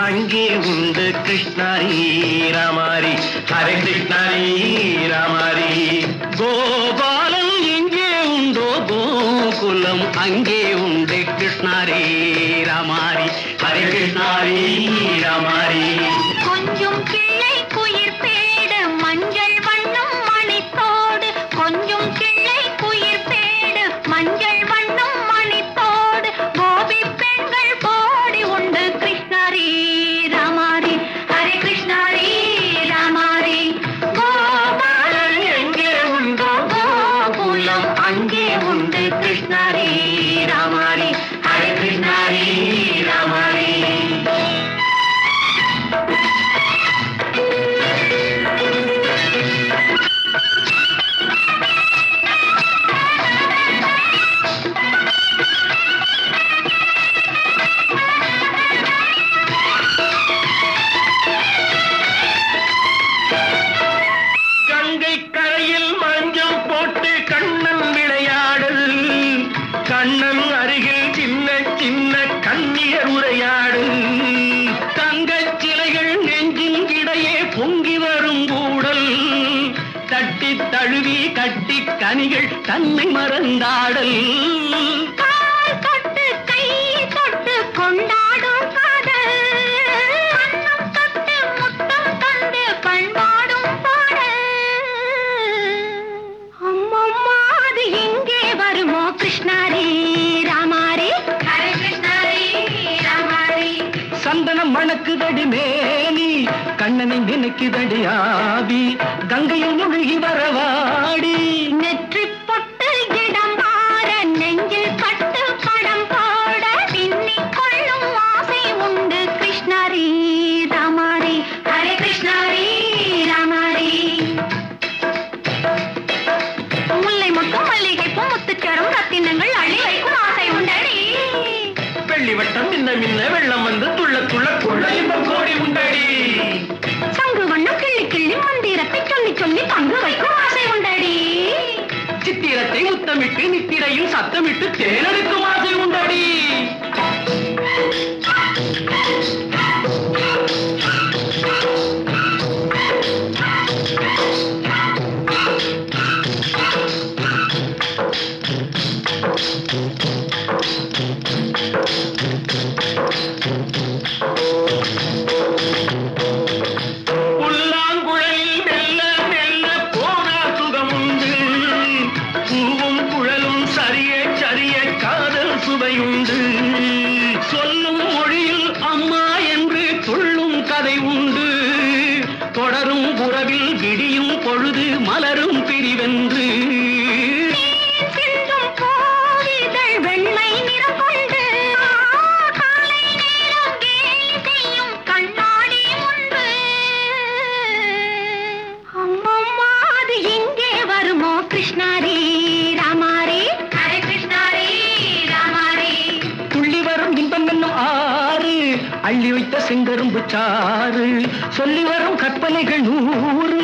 அங்கே உண்டு கிருஷ்ணாரி ராமாரி ஹரே கிருஷ்ணாரி ராமாரி கோபாலம் எங்கே உண்டோ கோகுலம் அங்கே உண்டு கிருஷ்ணாரி ராமாரி ஹரே கிருஷ்ணாரி ராமாரி கொஞ்சம் கிள்ளை குயிர் பேடு மஞ்சள் வண்ணம் மணித்தோடு கொஞ்சம் கிள்ளை குயிர் பேடு மஞ்சள் வண்ணம் மணித்தோடு கோபி பெண்கள் போடி உண்டு கிருஷ்ணாரி ராமாரி ஹரே கிருஷ்ணாரி ராமாரி கோபாலன் எங்கே உண்டோ கோகுலம் அங்கே உண்டு கிருஷ்ணாரி ராமாரி ஹரே கிருஷ்ணாரி ராமாரி கங்கை கரையில் மஞ்சள் போட்டு கண்ணன் விளையாடல் கண்ணன் அருகில் சின்ன சின்ன கண்ணியர் உரையாடல் தங்கச் சிலைகள் நெஞ்சின் இடையே பொங்கி வரும் கூடல் தட்டி தழுவி கட்டி கனிகள் தன்னை மறந்தாடல் கால் தொட்டு கை தொட்டு கொண்டாடும் காதல் கண்ணம் தொட்டு முத்தம் தந்து பண்பாடும் பாடல் அம்மம்மா அது எங்கே வருமோ கிருஷ்ணாரி ராமாரி ஹரே கிருஷ்ணாரி ராமாரி சந்தனம் மணக்குதடி மேனி கண்ணனை நினைக்குதடி ஆவி கங்கையில் முழுகி வரவாடி நெற்றி பொட்டு இடம் மாற நெஞ்சில் கட்டு படம் போட பின்னிக் கொள்ளும் ஆசை உண்டு கிருஷ்ணாரி ராமாரி ஹரே கிருஷ்ணாரி ராமாரி முல்லை மொட்டும் மல்லிகை பூ முத்துச்சரம் ரத்தினங்கள் அள்ளி வைக்கும் ஆசை உண்டடி வெள்ளி வட்டம் மின்ன மின்ன வெள்ளம் வந்து துள்ள துள்ள கொள்ள இன்பம் கோடி உண்டடி சங்கு வண்ணம் கிள்ளி கிள்ளி மந்திரத்தை சொல்லி சொல்லி பங்கு வைக்கும் ஆசை உண்டடி சித்திரத்தை முத்தமிட்டு நித்திரையும் சத்தமிட்டு தேனெடுக்கும் ஆசை உண்டடி புல்லாங்குழலில் மெல்ல மெல்ல போனா சுகமுண்டு பூவும் குழலும் சரிய சரிய காதல் சுவையுண்டு சொல்லும் மொழியில் அம்மா என்று சொல்லும் கதை உண்டு தொடரும் உறவில் விடியும் பொழுது மலரும் பிரிவென்று சிந்தும் பூவிதழ் வெண்மை நிறம் கொண்டு காலை நேரம் கேலி செய்யும் கண்ணாடி முன்பு அம்மம்மா அது எங்கே வருமோ கிருஷ்ணாரி ராமாரி ஹரே கிருஷ்ணாரி ராமாரி துள்ளி வரும் இன்பம் என்னும் ஆறு அள்ளி வைத்த செங்கரும்பு சாறு சொல்லி வரும் கற்பனைகள் நூறு